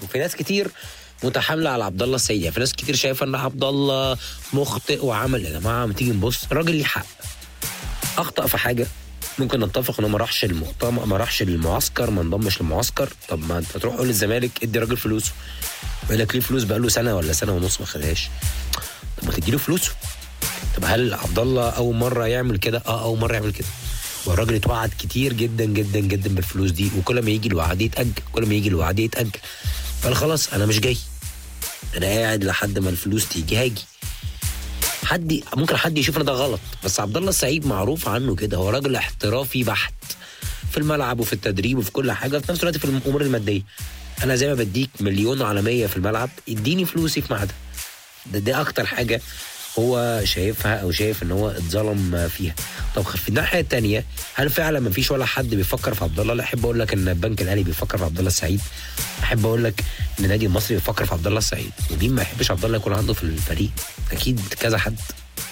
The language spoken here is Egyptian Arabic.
في ناس كتير متحامله على عبد الله السعيد يعني في ناس كتير شايفه ان عبد الله مخطئ وعمل يا جماعه ما تيجي نبص الراجل ليه حق اخطا في حاجه ممكن نتفق انه ما راحش المؤتمر ما راحش المعسكر ما انضمش للمعسكر طب ما انت تروح قول للزمالك ادي راجل فلوسه يقول لك ليه فلوس بقاله سنه ولا سنه ونص ما خدهاش طب ما تديله فلوسه طب هل عبد الله اول مره يعمل كده اه اول مره يعمل كده والراجل اتوعد كتير جدا جدا جدا بالفلوس دي وكل ما يجي الوعد يتاجل كل ما يجي الوعد يتاجل قال خلاص انا مش جاي انا قاعد لحد ما الفلوس تيجي هاجي حد ممكن حد يشوف ان ده غلط بس عبد الله السعيد معروف عنه كده هو راجل احترافي بحت في الملعب وفي التدريب وفي كل حاجه في نفس الوقت في الامور الماديه انا زي ما بديك مليون على مية في الملعب اديني فلوسي في ميعادها ده, ده اكتر حاجه هو شايفها او شايف ان هو اتظلم فيها طب في الناحيه الثانيه هل فعلا ما فيش ولا حد بيفكر في عبد الله لا احب اقول لك ان البنك الاهلي بيفكر في عبد الله السعيد احب اقول لك ان النادي المصري بيفكر في عبد الله السعيد ومين ما يحبش عبد الله يكون عنده في الفريق اكيد كذا حد